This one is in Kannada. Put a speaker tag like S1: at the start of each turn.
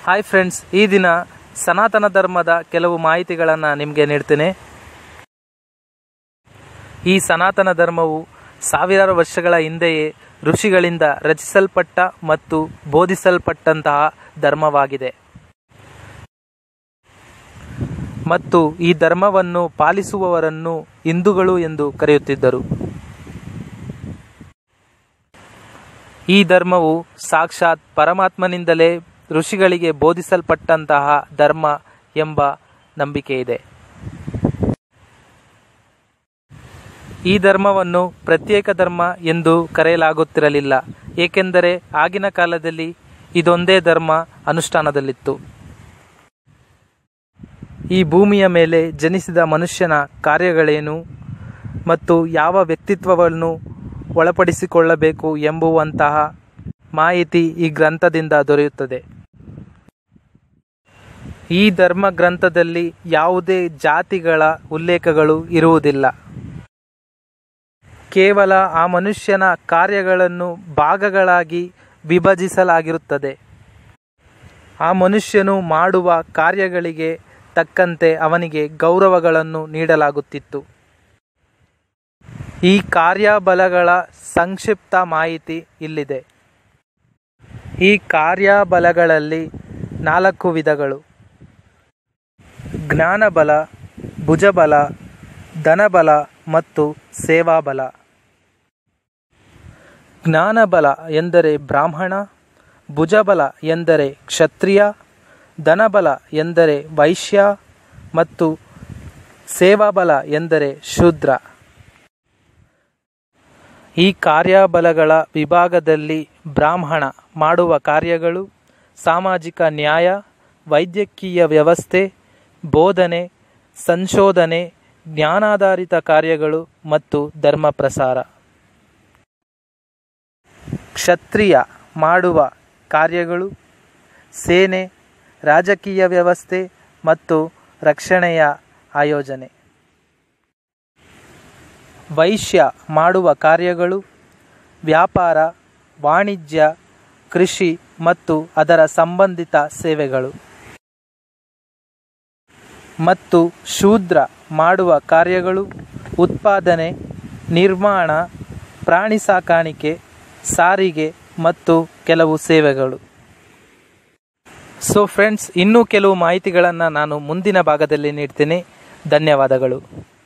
S1: ಹಾಯ್ ಫ್ರೆಂಡ್ಸ್ ಈ ದಿನ ಸನಾತನ ಧರ್ಮದ ಕೆಲವು ಮಾಹಿತಿಗಳನ್ನು ನಿಮಗೆ ನೀಡ್ತೇನೆ ಈ ಸನಾತನ ಧರ್ಮವು ಸಾವಿರಾರು ವರ್ಷಗಳ ಹಿಂದೆಯೇ ಋಷಿಗಳಿಂದ ರಚಿಸಲ್ಪಟ್ಟ ಮತ್ತು ಬೋಧಿಸಲ್ಪಟ್ಟಂತಹ ಧರ್ಮವಾಗಿದೆ ಮತ್ತು ಈ ಧರ್ಮವನ್ನು ಪಾಲಿಸುವವರನ್ನು ಹಿಂದೂಗಳು ಎಂದು ಕರೆಯುತ್ತಿದ್ದರು ಈ ಧರ್ಮವು ಸಾಕ್ಷಾತ್ ಪರಮಾತ್ಮನಿಂದಲೇ ಋಷಿಗಳಿಗೆ ಬೋಧಿಸಲ್ಪಟ್ಟಂತಹ ಧರ್ಮ ಎಂಬ ನಂಬಿಕೆ ಇದೆ ಈ ಧರ್ಮವನ್ನು ಪ್ರತ್ಯೇಕ ಧರ್ಮ ಎಂದು ಕರೆಯಲಾಗುತ್ತಿರಲಿಲ್ಲ ಏಕೆಂದರೆ ಆಗಿನ ಕಾಲದಲ್ಲಿ ಇದೊಂದೇ ಧರ್ಮ ಅನುಷ್ಠಾನದಲ್ಲಿತ್ತು ಈ ಭೂಮಿಯ ಮೇಲೆ ಜನಿಸಿದ ಮನುಷ್ಯನ ಕಾರ್ಯಗಳೇನು ಮತ್ತು ಯಾವ ವ್ಯಕ್ತಿತ್ವವನ್ನು ಒಳಪಡಿಸಿಕೊಳ್ಳಬೇಕು ಎಂಬುವಂತಹ ಮಾಹಿತಿ ಈ ಗ್ರಂಥದಿಂದ ದೊರೆಯುತ್ತದೆ ಈ ಧರ್ಮ ಗ್ರಂಥದಲ್ಲಿ ಯಾವುದೇ ಜಾತಿಗಳ ಉಲ್ಲೇಖಗಳು ಇರುವುದಿಲ್ಲ ಕೇವಲ ಆ ಮನುಷ್ಯನ ಕಾರ್ಯಗಳನ್ನು ಭಾಗಗಳಾಗಿ ವಿಭಜಿಸಲಾಗಿರುತ್ತದೆ ಆ ಮನುಷ್ಯನು ಮಾಡುವ ಕಾರ್ಯಗಳಿಗೆ ತಕ್ಕಂತೆ ಅವನಿಗೆ ಗೌರವಗಳನ್ನು ನೀಡಲಾಗುತ್ತಿತ್ತು ಈ ಕಾರ್ಯಬಲಗಳ ಸಂಕ್ಷಿಪ್ತ ಮಾಹಿತಿ ಇಲ್ಲಿದೆ ಈ ಕಾರ್ಯಬಲಗಳಲ್ಲಿ ನಾಲ್ಕು ವಿಧಗಳು ಜ್ಞಾನಬಲ ಭುಜಬಲ ಧನಬಲ ಮತ್ತು ಸೇವಾಬಲ ಜ್ಞಾನಬಲ ಎಂದರೆ ಬ್ರಾಹ್ಮಣ ಭುಜಬಲ ಎಂದರೆ ಕ್ಷತ್ರಿಯ ಧನಬಲ ಎಂದರೆ ವೈಶ್ಯ ಮತ್ತು ಸೇವಾಬಲ ಎಂದರೆ ಶೂದ್ರ ಈ ಕಾರ್ಯಬಲಗಳ ವಿಭಾಗದಲ್ಲಿ ಬ್ರಾಹ್ಮಣ ಮಾಡುವ ಕಾರ್ಯಗಳು ಸಾಮಾಜಿಕ ನ್ಯಾಯ ವೈದ್ಯಕೀಯ ವ್ಯವಸ್ಥೆ ಬೋಧನೆ ಸಂಶೋಧನೆ ಜ್ಞಾನಾಧಾರಿತ ಕಾರ್ಯಗಳು ಮತ್ತು ಧರ್ಮ ಪ್ರಸಾರ ಕ್ಷತ್ರಿಯ ಮಾಡುವ ಕಾರ್ಯಗಳು ಸೇನೆ ರಾಜಕೀಯ ವ್ಯವಸ್ಥೆ ಮತ್ತು ರಕ್ಷಣೆಯ ಆಯೋಜನೆ ವೈಶ್ಯ ಮಾಡುವ ಕಾರ್ಯಗಳು ವ್ಯಾಪಾರ ವಾಣಿಜ್ಯ ಕೃಷಿ ಮತ್ತು ಅದರ ಸಂಬಂಧಿತ ಸೇವೆಗಳು ಮತ್ತು ಶೂದ್ರ ಮಾಡುವ ಕಾರ್ಯಗಳು ಉತ್ಪಾದನೆ ನಿರ್ಮಾಣ ಪ್ರಾಣಿ ಸಾಕಾಣಿಕೆ ಸಾರಿಗೆ ಮತ್ತು ಕೆಲವು ಸೇವೆಗಳು ಸೊ ಫ್ರೆಂಡ್ಸ್ ಇನ್ನೂ ಕೆಲವು ಮಾಹಿತಿಗಳನ್ನು ನಾನು ಮುಂದಿನ ಭಾಗದಲ್ಲಿ ನೀಡ್ತೇನೆ ಧನ್ಯವಾದಗಳು